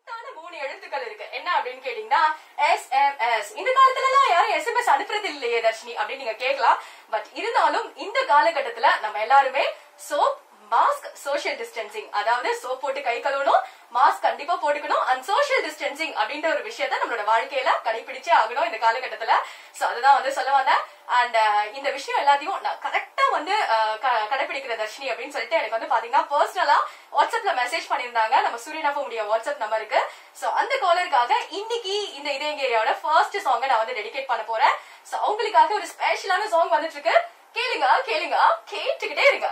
முத்தான மூணு எழுத்துக்கள் இருக்கு என்ன அப்படின்னு கேட்டீங்கன்னா எஸ்எம்எஸ் இந்த காலத்துல எல்லாம் யாரும் எஸ்எம்எஸ் அனுப்புறது இல்லையே தர்ஷினி அப்படின்னு நீங்க கேட்கலாம் பட் இருந்தாலும் இந்த காலகட்டத்துல நம்ம எல்லாருமே சோப் மாஸ்க் சோஷியல் டிஸ்டன்சிங் அதாவது சோப் போட்டு கை கழுவணும் மாஸ்க் கண்டிப்பா போட்டுக்கணும் அண்ட் சோஷியல் டிஸ்டன்சிங் அப்படின்ற ஒரு விஷயத்த நம்மளோட வாழ்க்கையில கடைபிடிச்சே ஆகணும் இந்த காலகட்டத்துல சோ அதுதான் வந்து சொல்ல வந்தேன் அண்ட் இந்த விஷயம் எல்லாத்தையும் நான் கரெக்டா வந்து அஹ், க- கடைபிடிக்கிற தர்ஷினி அப்படின்னு சொல்லிட்டு எனக்கு வந்து பாத்தீங்கன்னா பர்சனலா வாட்ஸ்அப்ல மெசேஜ் பண்ணியிருந்தாங்க நம்ம சூரியனாஃப உடைய வாட்ஸ்அப் நம்பருக்கு சோ அந்த காலருக்காக இன்னைக்கு இந்த இதயங்கேரியாவோட ஃபர்ஸ்ட் சாங்கை நான் வந்து டெடிகேட் பண்ண போறேன் சோ அவங்களுக்காக ஒரு ஸ்பெஷலான சாங் வந்துட்டு இருக்கு கேளுங்க கேளுங்க கேட்டுக்கிட்டே இருங்க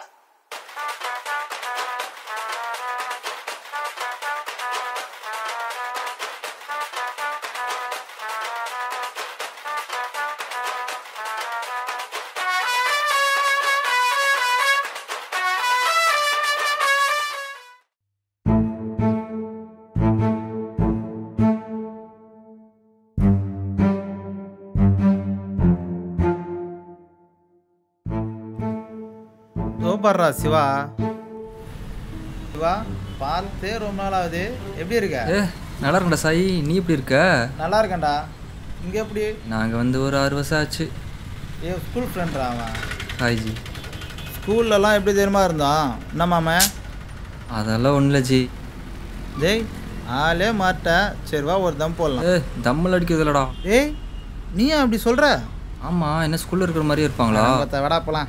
சூப்பர்ரா சிவா சிவா பார்த்தே ரொம்ப நாள் ஆகுது எப்படி இருக்க ஏ நல்லா இருக்கண்டா சாய் நீ எப்படி இருக்க நல்லா இருக்கேன்டா இங்கே எப்படி நாங்கள் வந்து ஒரு ஆறு வருஷம் ஆச்சு ஏ ஸ்கூல் ஃப்ரெண்ட்ரா அவன் ஹாய்ஜி ஸ்கூல்லலாம் எப்படி தெரியுமா இருந்தான் என்ன மாம அதெல்லாம் ஒன்றும் இல்லை ஜி டேய் ஆளே மாட்டேன் சரி வா ஒரு தம் போடலாம் ஏ தம்மல் அடிக்கிறது இல்லடா ஏய் நீ ஏன் அப்படி சொல்கிற ஆமாம் என்ன ஸ்கூலில் இருக்கிற மாதிரி இருப்பாங்களா விடா போலாம்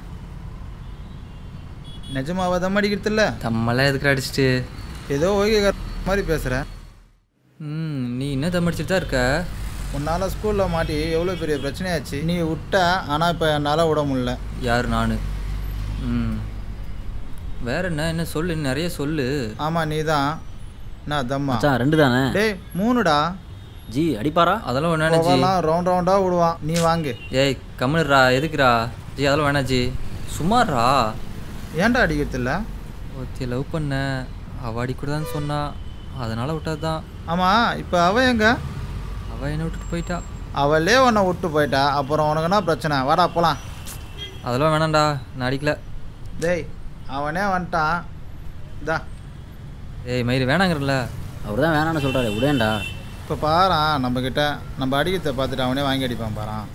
நிஜமாவா தம் அடிக்கிறது இல்லை தம்மெல்லாம் எதுக்கு அடிச்சிட்டு ஏதோ ஓகே மாதிரி பேசுகிற ம் நீ என்ன தம் அடிச்சிட்டு தான் இருக்க உன்னால் ஸ்கூலில் மாட்டி எவ்வளோ பெரிய பிரச்சனையாச்சு நீ விட்ட ஆனால் இப்போ என்னால் விட முடியல யார் நான் ம் வேற என்ன என்ன சொல்லு இன்னும் நிறைய சொல்லு ஆமாம் நீ தான் என்ன தம்மா மச்சான் ரெண்டு தானே டேய் மூணுடா ஜி அடிப்பாரா அதெல்லாம் வேணாம் ஜி போகலாம் ரவுண்ட் ரவுண்டாக விடுவான் நீ வாங்கு ஏய் கம்முனுடா எதுக்குடா ஜி அதெல்லாம் வேணாம் ஜி சுமார்ரா ஏன்டா அடிக்கிறது இல்லை ஒருத்தி லவ் பண்ண அவள் அடிக்கூடாதுன்னு சொன்னா அதனால் விட்டது தான் ஆமாம் இப்போ அவ எங்க அவள் என்னை விட்டுட்டு போயிட்டா அவளே உன்னை விட்டு போயிட்டா அப்புறம் உனக்கு என்ன பிரச்சனை வாடா போகலாம் அதெல்லாம் வேணாம்டா நான் அடிக்கல டேய் அவனே வந்துட்டான் இதா ஏய் மயிறு வேணாங்கிறல்ல அவர் தான் வேணான்னு சொல்கிறாரு விடேன்டா இப்போ பாரான் நம்மக்கிட்ட நம்ம அடிக்கிறத பார்த்துட்டு அவனே வாங்கி அடிப்பான் பாரான்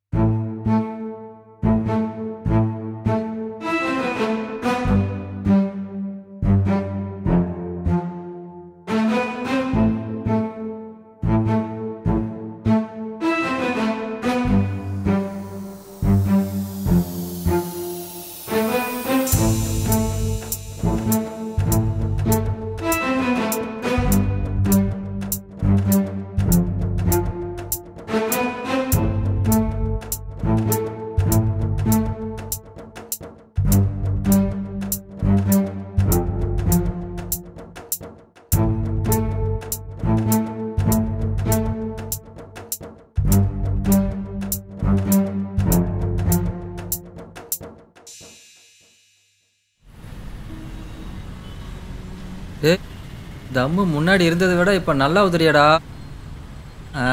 ஏ தம்மு முன்னாடி இருந்ததை விட இப்போ நல்லா உதறியாடா ஆ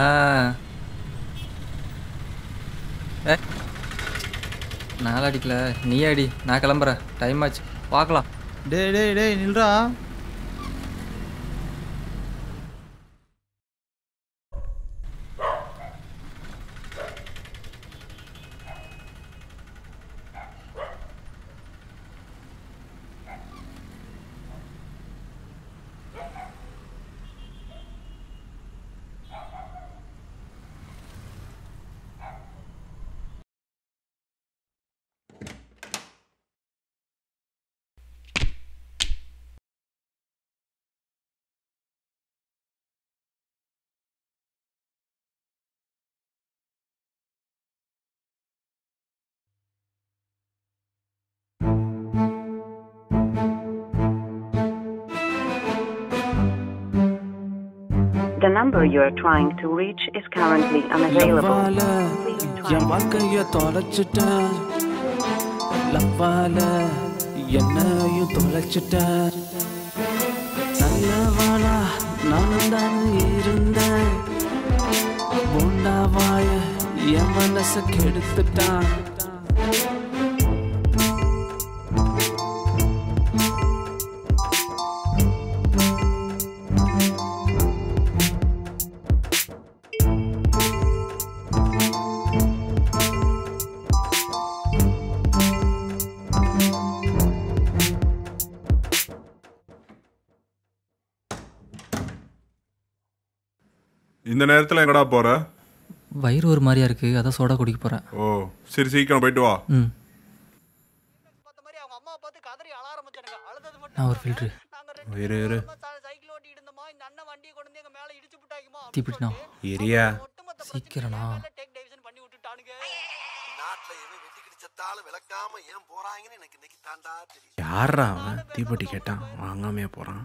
ஏ நான் அடிக்கல நீ அடி நான் கிளம்புறேன் டைம் ஆச்சு பார்க்கலாம் டேய் டேய் டேய் நில்றா The number you are trying to reach is currently unavailable. லவ்வால Please N try. வாழ்க்கைய தொலைச்சிட்டேன் லவ்வால என்னையும் தொலைச்சிட்டேன் நல்லவாளா நானும் தான் இருந்தேன் போண்டாவாய என் மனச கெடுத்துட்டான் இந்த நேரத்தில் எங்கடா போற வயிறு ஒரு மாதிரியா இருக்குது அதான் சோடா குடிக்க போகிறேன் ஓ சரி சீக்கிரம் போயிட்டு வா ம் நான் ஒரு ஃபில்ட்ரு இரு இரு தீப்பிட்டுண்ணா இரியா சீக்கிரண்ணா யாரா அவன் தீப்பெட்டி கேட்டான் வாங்காமையே போறான்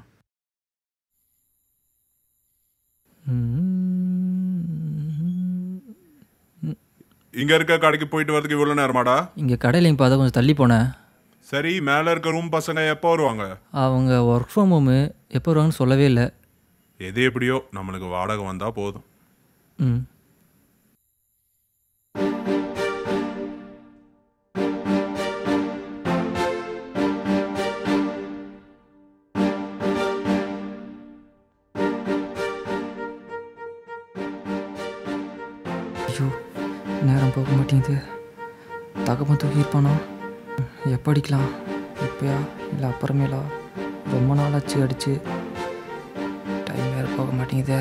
இங்க இருக்க கடைக்கு போயிட்டு வரதுக்கு இவ்வளவு நேரமாடா இங்கே கடையில் இப்போ அதை கொஞ்சம் தள்ளி போனேன் சரி மேல இருக்க ரூம் பசங்க எப்போ வருவாங்க அவங்க ஒர்க் ஃப்ரம் ஹோமு எப்போ வருவாங்கன்னு சொல்லவே இல்லை எது எப்படியோ நம்மளுக்கு வாடகை வந்தா போதும் ம் ஐயோ நேரம் போக மாட்டேங்குது தகப்பன் தூக்கி இருப்பானா எப்போ அடிக்கலாம் இப்போயா இல்லை அப்புறமேலா ரொம்ப நாளாச்சு அடிச்சு டைம் வேறு போக மாட்டேங்குதே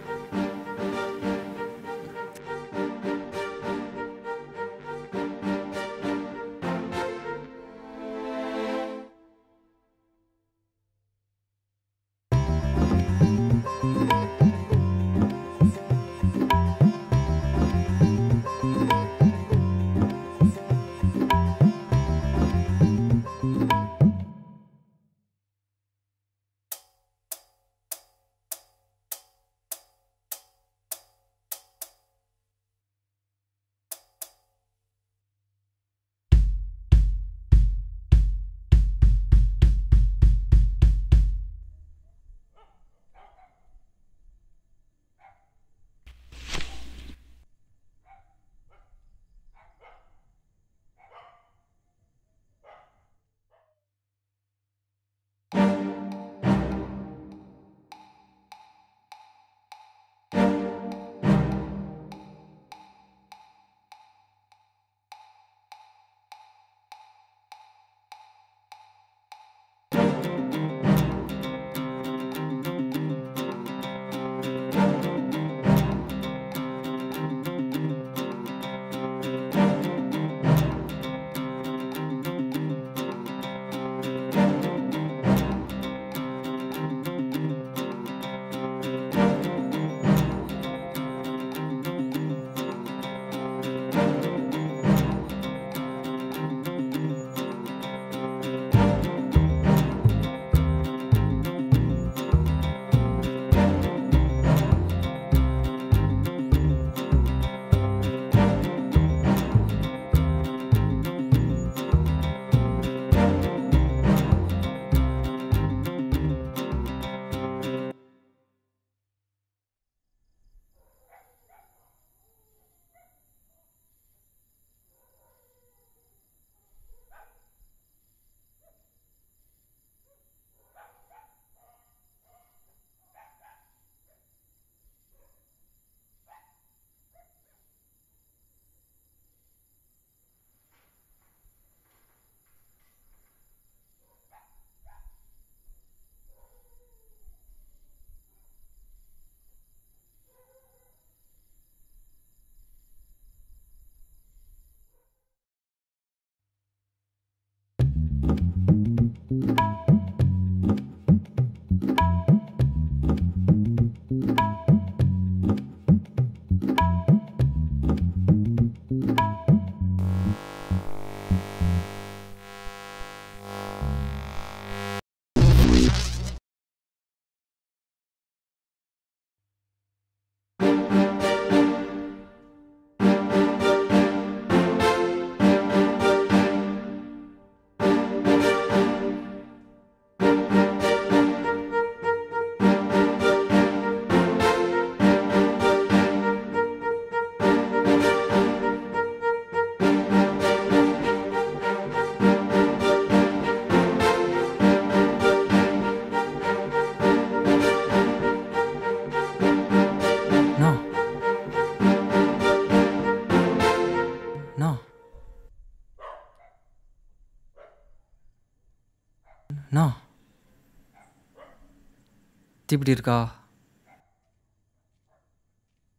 அண்ணா தீப்பிடி இருக்கா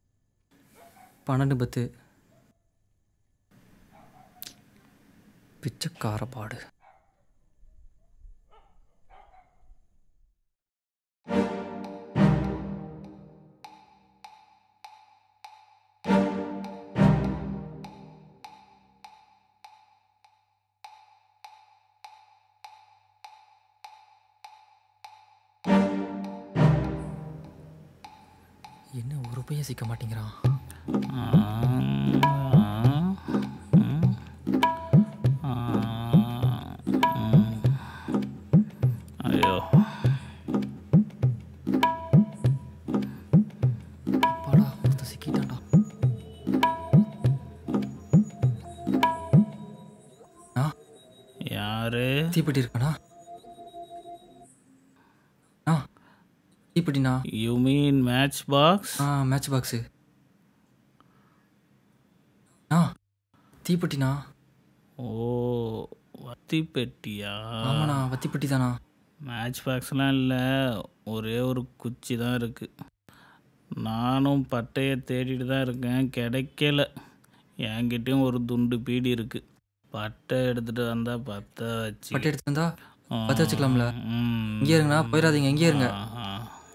பன்னெண்டு பத்து பிச்சைக்கார பாடு என்ன ஒரு பையன் சிக்க மாட்டேங்கிறான் ஐயோ அப்பாடா ஒருத்த சிக்கிட்டான்டா ஆ யாரு தீப்பெட்டி இருக்கானா ஆ தீப்பெட்டிண்ணா யூ மீன் மேட்ச் பாக்ஸ் ஆ மேட்ச் பாக்ஸு ஆ தீப்பெட்டிண்ணா ஓ வத்தி பெட்டியா ஆமாண்ணா வத்தி பெட்டி தானா மேட்ச் பாக்ஸ்லாம் இல்லை ஒரே ஒரு குச்சி தான் இருக்கு நானும் பட்டையை தேடிட்டு தான் இருக்கேன் கிடைக்கல என்கிட்டயும் ஒரு துண்டு பீடி இருக்கு பட்டை எடுத்துட்டு வந்தா பத்த வச்சு பட்டை எடுத்து வந்தா பற்ற வச்சுக்கலாம்ல ம். இங்கே இருங்கண்ணா போயிடாதீங்க இங்கே இருங்க ஆஹா.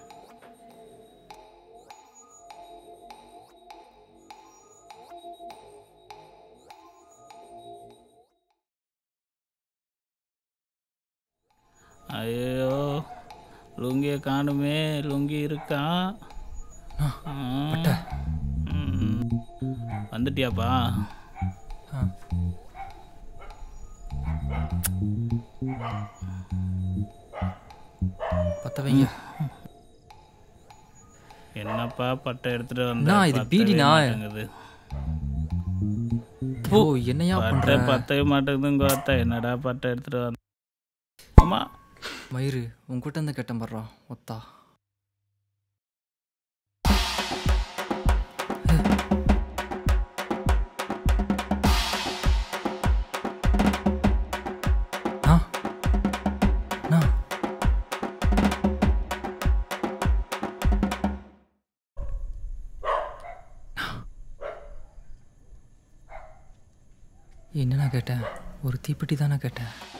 ஐயோ லுங்கிய காணுமே லுங்கி இருக்கா ஆ. ம். வந்துட்டியாப்பா ஆ பத்த வைங்க என்னப்பா பட்டை எடுத்துட்டு அண்ணா, வந்தா இது பத்தவே பீடிண்ணா. மாட்டேங்குது. ஓ என்னையா பண்ற பட்டை பத்தவே மாட்டேங்குதுங்க அத்தா என்னடா பட்டை எடுத்துட்டு வந்த அம்மா மயிறு உன்கிட்ட இருந்து கேட்டேன் படுறா ஒத்தா ஆ அண்ணா. என்னண்ணா கேட்டேன் ஒரு தீப்பெட்டி தானே கேட்டேன்